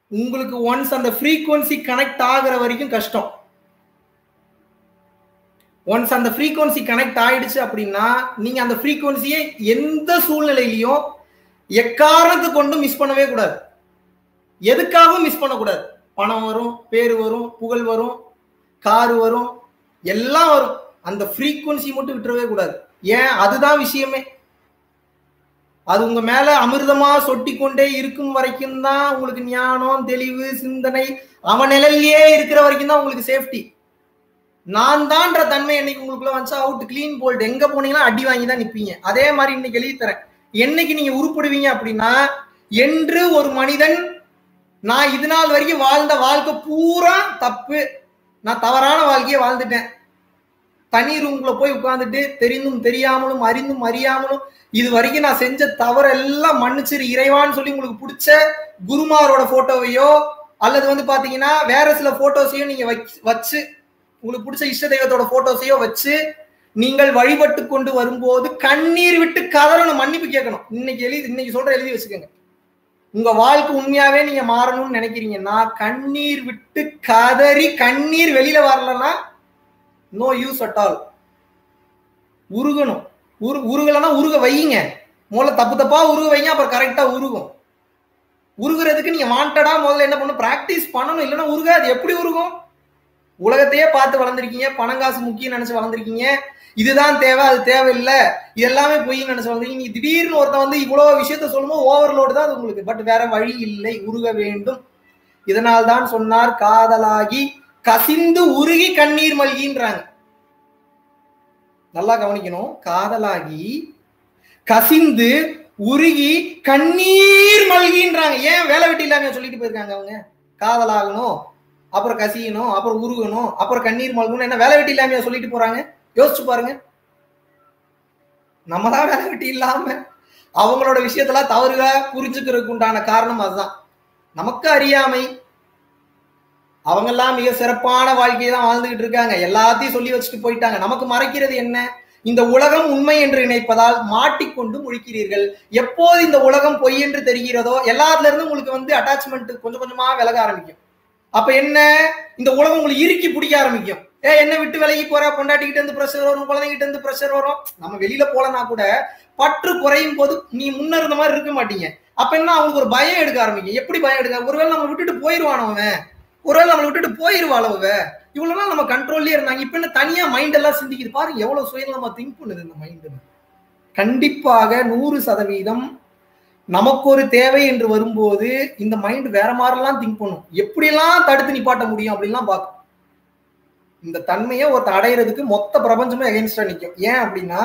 உங்களுக்கு ஒன்ஸ் அந்த frequency connect ஆகுற வரைக்கும் கஷ்டம் ஒன்ஸ் அந்த ஃப்ரீக்குவன்சி கனெக்ட் ஆயிடுச்சு அப்படின்னா நீங்க அந்த ஃப்ரீக்குவன்சியை எந்த சூழ்நிலையிலையும் எக்காரணத்தை கொண்டு மிஸ் பண்ணவே கூடாது எதுக்காகவும் மிஸ் பண்ணக்கூடாது பணம் வரும் பேர் வரும் புகழ் வரும் கார் வரும் எல்லாம் வரும் அந்த ஃப்ரீக்குவன்சி மட்டும் விட்டுறவே கூடாது ஏன் அதுதான் விஷயமே அது உங்க மேல அமிர்தமா சொட்டி கொண்டே இருக்கும் வரைக்கும் தான் உங்களுக்கு ஞானம் தெளிவு சிந்தனை அவன் நிலையிலேயே இருக்கிற வரைக்கும் தான் உங்களுக்கு சேஃப்டி நான் தான்ற தன்மை என்னைக்கு உங்களுக்குள்ள வந்துச்சா அவுட் கிளீன் போல்ட் எங்க போனீங்கன்னா அடி வாங்கி தான் நிப்பீங்க அதே மாதிரி இன்னைக்கு எழுதி தரேன் என்னைக்கு நீங்க உருப்படுவீங்க அப்படின்னா என்று ஒரு மனிதன் நான் இது நாள் வரைக்கும் வாழ்ந்த வாழ்க்கை பூரா தப்பு நான் தவறான வாழ்க்கையை வாழ்ந்துட்டேன் தனி ரூம்குள்ள போய் உட்கார்ந்துட்டு தெரிந்தும் தெரியாமலும் அறிந்தும் அறியாமலும் இது வரைக்கும் நான் செஞ்ச தவறெல்லாம் மன்னிச்சிரு இறைவான்னு சொல்லி உங்களுக்கு பிடிச்ச குருமாரோட போட்டோவையோ அல்லது வந்து பாத்தீங்கன்னா வேற சில போட்டோஸையோ நீங்க வச்சு உங்களுக்கு பிடிச்ச இஷ்ட தெய்வத்தோட போட்டோஸையோ வச்சு நீங்கள் வழிபட்டு கொண்டு வரும்போது கண்ணீர் விட்டு கதறணும் மன்னிப்பு கேட்கணும் இன்னைக்கு எழுதி இன்னைக்கு சொல்ற எழுதி வச்சுக்கோங்க உங்க வாழ்க்கை உண்மையாவே நீங்க மாறணும்னு நினைக்கிறீங்கன்னா கண்ணீர் விட்டு கதறி கண்ணீர் வெளியில வரலன்னா நோ யூஸ் அட் ஆல் உருகணும் உரு உருகலைன்னா உருக வையுங்க முதல்ல தப்பு தப்பா உருக வைங்க அப்புறம் கரெக்டா உருகும் உருகுறதுக்கு நீங்க வாண்டடா முதல்ல என்ன பண்ணணும் பிராக்டிஸ் பண்ணணும் இல்லைன்னா உருகாது எப்படி உருகும் உலகத்தையே பார்த்து வளர்ந்துருக்கீங்க பணங்காசு முக்கியம் நினைச்சு வளர்ந்துருக்கீங்க இதுதான் தேவை அது தேவையில்லை இது எல்லாமே பொய்ன்னு நினைச்சு வளர்ந்துருக்கீங்க நீங்க திடீர்னு ஒருத்தன் வந்து இவ்வளவு விஷயத்த சொல்லும்போது ஓவர்லோடு தான் அது உங்களுக்கு பட் வேற வழி இல்லை உருக வேண்டும் இதனால் தான் சொன்னார் காதலாகி கசிந்து உருகி கண்ணீர் மல்கின்றாங்க நல்லா கவனிக்கணும் காதலாகி கசிந்து உருகி கண்ணீர் மல்கின்றாங்க ஏன் வேலை வெட்டி இல்லாம சொல்லிட்டு போயிருக்காங்க அவங்க காதலாகணும் அப்புறம் கசியணும் அப்புறம் உருகணும் அப்புறம் கண்ணீர் மல்கணும் என்ன வேலை வெட்டி இல்லாமையா சொல்லிட்டு போறாங்க யோசிச்சு பாருங்க நம்ம தான் வேலை வெட்டி இல்லாம அவங்களோட விஷயத்தெல்லாம் தவறுதா புரிஞ்சுக்கிறதுக்கு உண்டான காரணம் அதுதான் நமக்கு அறியாமை அவங்கெல்லாம் மிக சிறப்பான வாழ்க்கையை தான் வாழ்ந்துகிட்டு இருக்காங்க எல்லாத்தையும் சொல்லி வச்சுட்டு போயிட்டாங்க நமக்கு மறைக்கிறது என்ன இந்த உலகம் உண்மை என்று நினைப்பதால் மாட்டிக்கொண்டு முழிக்கிறீர்கள் எப்போது இந்த உலகம் பொய் என்று தெரிகிறதோ எல்லாத்துல இருந்து உங்களுக்கு வந்து அட்டாச்மெண்ட் கொஞ்சம் கொஞ்சமா விலக ஆரம்பிக்கும் அப்ப என்ன இந்த உலகம் உங்களுக்கு இறுக்கி பிடிக்க ஆரம்பிக்கும் ஏ என்ன விட்டு விலகி போற பொண்டாட்டிக்கிட்ட இருந்து ப்ரெஷர் வரும் குழந்தைகிட்ட இருந்து ப்ரெஷர் வரும் நம்ம வெளியில போலனா கூட பற்று குறையும் போது நீ முன்ன இருந்த மாதிரி இருக்க மாட்டீங்க அப்ப என்ன அவங்களுக்கு ஒரு பயம் எடுக்க ஆரம்பிக்கும் எப்படி பயம் எடுக்க ஒருவேளை நம்ம விட்டுட்டு போயிருவான் அவன் ஒருவேளை நம்மளை விட்டுட்டு போயிருவாள் அவ இவ்வளவு நாள் நம்ம கண்ட்ரோல்லயே இருந்தாங்க இப்ப என்ன தனியா மைண்ட் எல்லாம் சிந்திக்குது பாருங்க எவ்வளவு சுயநலமா திங்க் பண்ணுது இந்த மைண்ட் கண்டிப்பாக நூறு சதவீதம் நமக்கு ஒரு தேவை என்று வரும்போது இந்த மைண்ட் வேற மாதிரிலாம் திங்க் பண்ணும் எப்படியெல்லாம் தடுத்து நிப்பாட்ட முடியும் அப்படின்லாம் பார்க்கும் இந்த தன்மையை ஒருத்த அடையிறதுக்கு மொத்த பிரபஞ்சமே எகென்ஸ்டா நிற்கும் ஏன் அப்படின்னா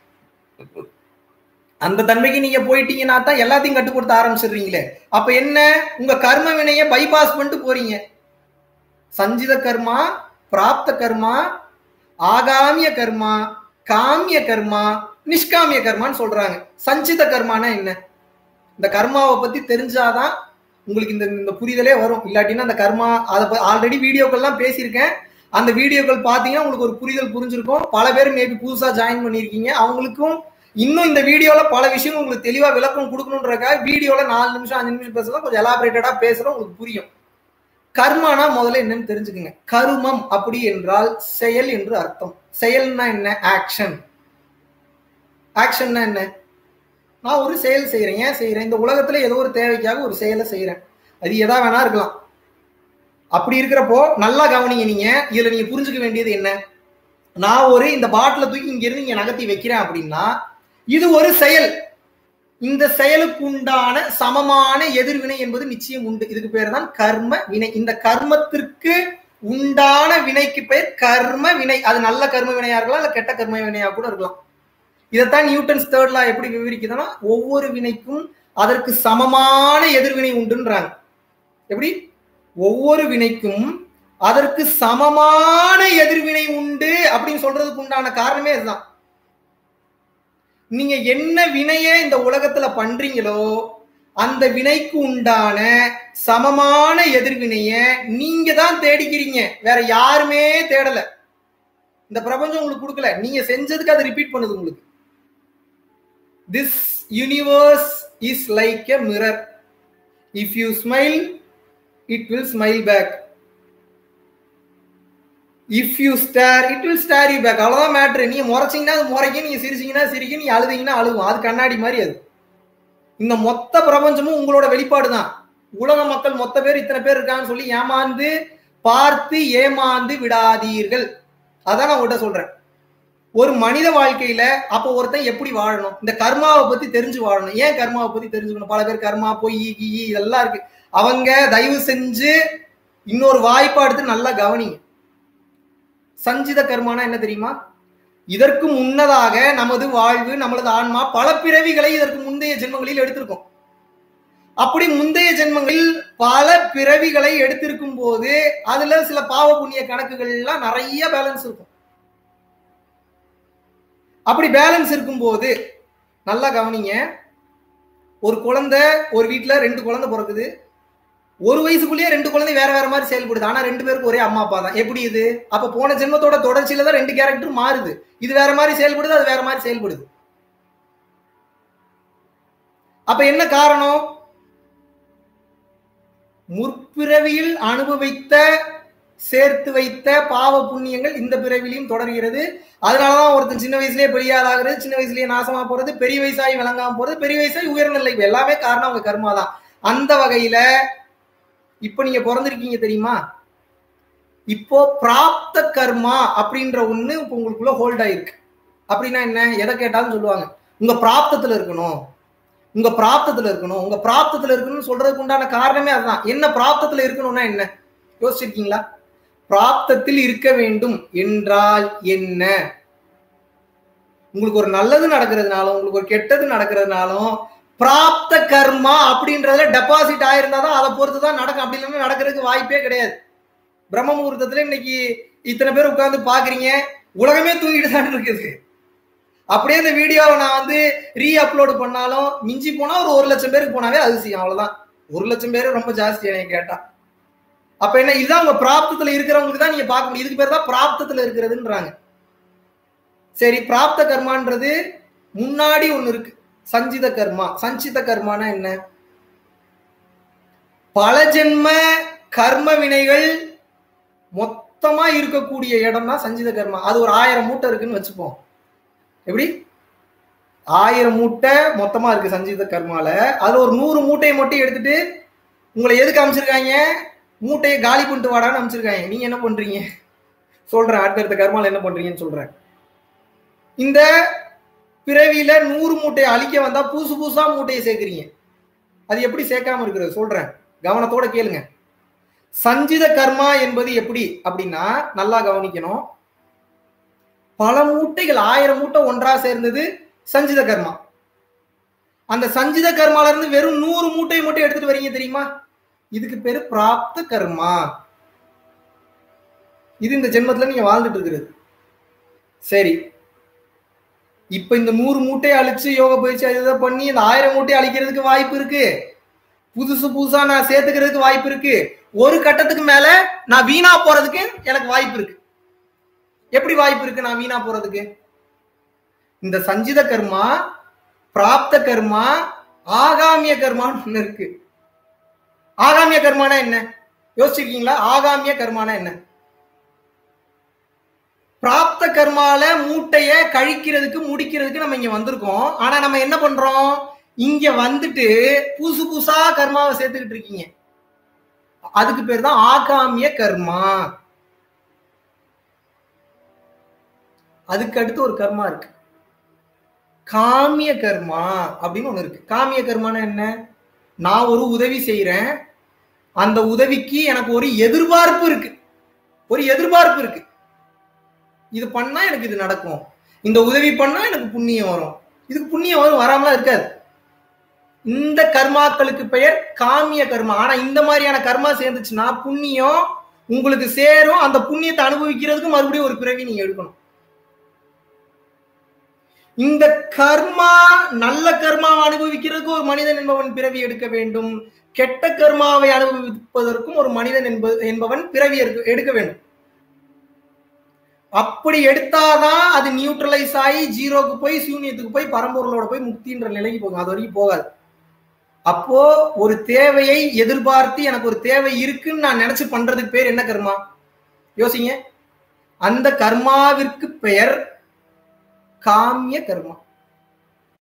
அந்த தன்மைக்கு நீங்க போயிட்டீங்கன்னா தான் எல்லாத்தையும் கட்டுப்படுத்த ஆரம்பிச்சிடுறீங்களே அப்ப என்ன உங்க கர்ம வினைய பைபாஸ் பண்ணிட்டு போறீங்க சஞ்சித கர்மா பிராப்த கர்மா ஆகாமிய கர்மா காமிய கர்மா நிஷ்காமிய கர்மான்னு சொல்றாங்க சஞ்சித கர்மானா என்ன இந்த கர்மாவை பத்தி தெரிஞ்சாதான் உங்களுக்கு இந்த இந்த புரிதலே வரும் இல்லாட்டினா அந்த கர்மா அதை ஆல்ரெடி வீடியோக்கள்லாம் பேசியிருக்கேன் அந்த வீடியோக்கள் பார்த்தீங்கன்னா உங்களுக்கு ஒரு புரிதல் புரிஞ்சிருக்கும் பல பேர் மேபி புதுசா ஜாயின் பண்ணியிருக்கீங்க அவங்களுக்கும் இன்னும் இந்த வீடியோல பல விஷயம் உங்களுக்கு தெளிவா விளக்கம் கொடுக்கணுன்றக்காக வீடியோல நாலு நிமிஷம் அஞ்சு நிமிஷம் பேசலாம் கொஞ்சம் எலாபரேட்டடா பேசுறோம் உங்களுக்கு புரியும் கர்மானா முதல்ல என்னன்னு தெரிஞ்சுக்குங்க கருமம் அப்படி என்றால் செயல் என்று அர்த்தம் செயல்னா என்ன ஆக்ஷன் ஆக்ஷன்னா என்ன நான் ஒரு செயல் செய்யறேன் ஏன் செய்யறேன் இந்த உலகத்துல ஏதோ ஒரு தேவைக்காக ஒரு செயலை செய்யறேன் அது எதா வேணா இருக்கலாம் அப்படி இருக்கிறப்போ நல்லா கவனிங்க நீங்க இதுல நீங்க புரிஞ்சுக்க வேண்டியது என்ன நான் ஒரு இந்த பாட்டில தூக்கி இங்க இருந்து இங்க நகர்த்தி வைக்கிறேன் அப்படின்னா இது ஒரு செயல் இந்த செயலுக்கு உண்டான சமமான எதிர்வினை என்பது நிச்சயம் உண்டு இதுக்கு பேர் தான் கர்ம வினை இந்த கர்மத்திற்கு உண்டான வினைக்கு பெயர் கர்ம வினை அது நல்ல கர்ம வினையா இருக்கலாம் இல்ல கெட்ட கர்ம வினையா கூட இருக்கலாம் இதைத்தான் நியூட்டன்ஸ் தேர்ட் லா எப்படி விவரிக்குதுன்னா ஒவ்வொரு வினைக்கும் அதற்கு சமமான எதிர்வினை உண்டுன்றாங்க எப்படி ஒவ்வொரு வினைக்கும் அதற்கு சமமான எதிர்வினை உண்டு அப்படின்னு சொல்றதுக்கு உண்டான காரணமே இதுதான் நீங்க என்ன வினைய இந்த உலகத்துல பண்றீங்களோ அந்த வினைக்கு உண்டான சமமான எதிர்வினைய நீங்க தான் தேடிக்கிறீங்க வேற யாருமே தேடல இந்த பிரபஞ்சம் உங்களுக்கு கொடுக்கல நீங்க செஞ்சதுக்கு அதை ரிப்பீட் பண்ணுது உங்களுக்கு this universe is like a mirror if you smile it will smile back if you stare it will stare you back அவ்வளவுதான் மேட்ரு நீங்க முறைச்சிங்கன்னா அது முறைக்கும் நீங்க சிரிச்சீங்கன்னா சிரிக்கும் நீங்க அழுதீங்கன்னா அழுகும் அது கண்ணாடி மாதிரி அது இந்த மொத்த பிரபஞ்சமும் உங்களோட வெளிப்பாடு தான் உலக மக்கள் மொத்த பேர் இத்தனை பேர் இருக்காங்கன்னு சொல்லி ஏமாந்து பார்த்து ஏமாந்து விடாதீர்கள் அதான் நான் உங்கள்கிட்ட சொல்றேன் ஒரு மனித வாழ்க்கையில அப்போ ஒருத்தன் எப்படி வாழணும் இந்த கர்மாவை பத்தி தெரிஞ்சு வாழணும் ஏன் கர்மாவை பத்தி தெரிஞ்சுக்கணும் பல பேர் கர்மா பொய் கீ இதெல்லாம் இருக்கு அவங்க தயவு செஞ்சு இன்னொரு வாய்ப்பா எடுத்து நல்லா கவனிங்க சஞ்சித கர்மானா என்ன தெரியுமா இதற்கு முன்னதாக நமது வாழ்வு நமது ஆன்மா பல பிறவிகளை இதற்கு முந்தைய ஜென்மங்களில் எடுத்திருக்கோம் அப்படி முந்தைய ஜென்மங்களில் பல பிறவிகளை எடுத்திருக்கும் போது அதுல சில பாவ புண்ணிய கணக்குகள் எல்லாம் நிறைய பேலன்ஸ் இருக்கும் அப்படி பேலன்ஸ் இருக்கும்போது நல்லா கவனிங்க ஒரு குழந்தை ஒரு வீட்டுல ரெண்டு குழந்தை பிறக்குது ஒரு வயசுக்குள்ளேயே ரெண்டு குழந்தை வேற வேற மாதிரி செயல்படுது ஆனா ரெண்டு பேருக்கு ஒரே அம்மா அப்பா தான் எப்படி இது அப்ப போன ஜென்மத்தோட தொடர்ச்சியில தான் ரெண்டு கேரக்டர் மாறுது இது வேற மாதிரி செயல்படுது அது வேற மாதிரி செயல்படுது அப்ப என்ன காரணம் முற்பிறவியில் அனுபவித்த சேர்த்து வைத்த பாவ புண்ணியங்கள் இந்த பிறவிலையும் தொடர்கிறது அதனாலதான் ஒருத்தன் சின்ன வயசுலயே பெரியாராகிறது சின்ன வயசுலயே நாசமா போறது பெரிய வயசாகி விளங்காம போறது பெரிய வயசாகி உயர்நிலை எல்லாமே காரணம் அவங்க கர்மா தான் அந்த வகையில இப்ப நீங்க பிறந்திருக்கீங்க தெரியுமா இப்போ பிராப்த கர்மா அப்படின்ற ஒண்ணு இப்போ உங்களுக்குள்ள ஹோல்ட் ஆயிருக்கு அப்படின்னா என்ன எதை கேட்டாலும் சொல்லுவாங்க உங்க பிராப்தத்துல இருக்கணும் உங்க பிராப்தத்துல இருக்கணும் உங்க பிராப்தத்துல இருக்கணும்னு சொல்றதுக்கு உண்டான காரணமே அதுதான் என்ன பிராப்தத்துல இருக்கணும்னா என்ன யோசிச்சிருக்கீங்களா பிராப்தத்தில் இருக்க வேண்டும் என்றால் என்ன உங்களுக்கு ஒரு நல்லது நடக்கிறதுனாலும் உங்களுக்கு ஒரு கெட்டது நடக்கிறதுனாலும் பிராப்த கர்மா அப்படின்றதுல டெபாசிட் ஆயிருந்தா தான் அதை பொறுத்து தான் நடக்கும் அப்படி இல்லைன்னா நடக்கிறதுக்கு வாய்ப்பே கிடையாது பிரம்ம முகூர்த்தத்துல இன்னைக்கு இத்தனை பேர் உட்கார்ந்து பாக்குறீங்க உலகமே தூங்கிட்டு தான் இருக்குது அப்படியே இந்த வீடியோவை நான் வந்து ரீ அப்லோடு பண்ணாலும் மிஞ்சி போனா ஒரு ஒரு லட்சம் பேருக்கு போனாவே அதிசயம் அவ்வளவுதான் ஒரு லட்சம் பேர் ரொம்ப ஜாஸ்தி எனக்கு கேட்டா அப்ப என்ன இதுதான் உங்க பிராப்தத்துல இருக்கிறவங்களுக்கு தான் நீங்க பார்க்க முடியும் இதுக்கு பேர் தான் பிராப்தத்துல இருக்கிறதுன்றாங்க சரி பிராப்த கர்மான்றது முன்னாடி ஒண்ணு இருக்கு சஞ்சித கர்மா சஞ்சித கர்மானா என்ன பல ஜென்ம கர்ம வினைகள் மொத்தமா இருக்கக்கூடிய இடம் தான் சஞ்சித கர்மா அது ஒரு ஆயிரம் மூட்டை இருக்குன்னு வச்சுப்போம் எப்படி ஆயிரம் மூட்டை மொத்தமா இருக்கு சஞ்சித கர்மால அதுல ஒரு நூறு மூட்டையை மட்டும் எடுத்துட்டு உங்களை எதுக்கு அமைச்சிருக்காங்க மூட்டையை காலி பண்ணிட்டு வாடான்னு அமைச்சிருக்காங்க நீங்க என்ன பண்றீங்க சொல்றேன் அடுத்தடுத்த கர்மால என்ன பண்றீங்கன்னு சொல்றேன் இந்த பிறவியில நூறு மூட்டையை அழிக்க வந்தா புதுசு புதுசா மூட்டையை சேர்க்குறீங்க அது எப்படி சேர்க்காம இருக்கிறது சொல்றேன் கவனத்தோட கேளுங்க சஞ்சித கர்மா என்பது எப்படி அப்படின்னா நல்லா கவனிக்கணும் பல மூட்டைகள் ஆயிரம் மூட்டை ஒன்றா சேர்ந்தது சஞ்சித கர்மா அந்த சஞ்சித கர்மால இருந்து வெறும் நூறு மூட்டை மட்டும் எடுத்துட்டு வரீங்க தெரியுமா இதுக்கு பேரு பிராப்த கர்மா இது இந்த ஜென்மத்துல நீங்க வாழ்ந்துட்டு இருக்கிறது சரி இப்ப இந்த நூறு மூட்டையை அழிச்சு யோக பயிற்சி அது இதை பண்ணி இந்த ஆயிரம் மூட்டையை அழிக்கிறதுக்கு வாய்ப்பு இருக்கு புதுசு புதுசா நான் சேர்த்துக்கிறதுக்கு வாய்ப்பு இருக்கு ஒரு கட்டத்துக்கு மேல நான் வீணா போறதுக்கு எனக்கு வாய்ப்பு இருக்கு எப்படி வாய்ப்பு இருக்கு நான் வீணா போறதுக்கு இந்த சஞ்சித கர்மா பிராப்த கர்மா ஆகாமிய கர்மான்னு ஒண்ணு இருக்கு ஆகாமிய கர்மானா என்ன யோசிச்சிருக்கீங்களா ஆகாமிய கர்மானா என்ன பிராப்த கர்மால மூட்டைய கழிக்கிறதுக்கு முடிக்கிறதுக்கு நம்ம இங்க வந்திருக்கோம் ஆனா நம்ம என்ன பண்றோம் இங்க வந்துட்டு புதுசு புதுசா கர்மாவை சேர்த்துக்கிட்டு இருக்கீங்க அதுக்கு பேர் தான் ஆகாமிய கர்மா அதுக்கு அடுத்து ஒரு கர்மா இருக்கு காமிய கர்மா அப்படின்னு ஒண்ணு இருக்கு காமிய கர்மானா என்ன நான் ஒரு உதவி செய்யறேன் அந்த உதவிக்கு எனக்கு ஒரு எதிர்பார்ப்பு இருக்கு ஒரு எதிர்பார்ப்பு இருக்கு இது பண்ணா எனக்கு இது நடக்கும் இந்த உதவி பண்ணா எனக்கு புண்ணியம் வரும் இதுக்கு புண்ணியம் வரும் வராமலாம் இருக்காது இந்த கர்மாக்களுக்கு பெயர் காமிய கர்மா ஆனா இந்த மாதிரியான கர்மா சேர்ந்துச்சுன்னா புண்ணியம் உங்களுக்கு சேரும் அந்த புண்ணியத்தை அனுபவிக்கிறதுக்கு மறுபடியும் ஒரு பிறவி நீங்க எடுக்கணும் இந்த கர்மா நல்ல கர்மாவை அனுபவிக்கிறதுக்கு ஒரு மனிதன் என்பவன் பிறவி எடுக்க வேண்டும் கெட்ட கர்மாவை அனுபவிப்பதற்கும் ஒரு மனிதன் என்பது என்பவன் பிறவி எடுக்க எடுக்க வேண்டும் அப்படி எடுத்தாதான் அது நியூட்ரலைஸ் ஆகி ஜீரோக்கு போய் சூன்யத்துக்கு போய் பரம்பொருளோட போய் முக்தின்ற நிலைக்கு போகும் அது வரைக்கும் போகாது அப்போ ஒரு தேவையை எதிர்பார்த்து எனக்கு ஒரு தேவை இருக்குன்னு நான் நினைச்சு பண்றதுக்கு பேர் என்ன கர்மா யோசிங்க அந்த கர்மாவிற்கு பெயர் காமிய கர்மா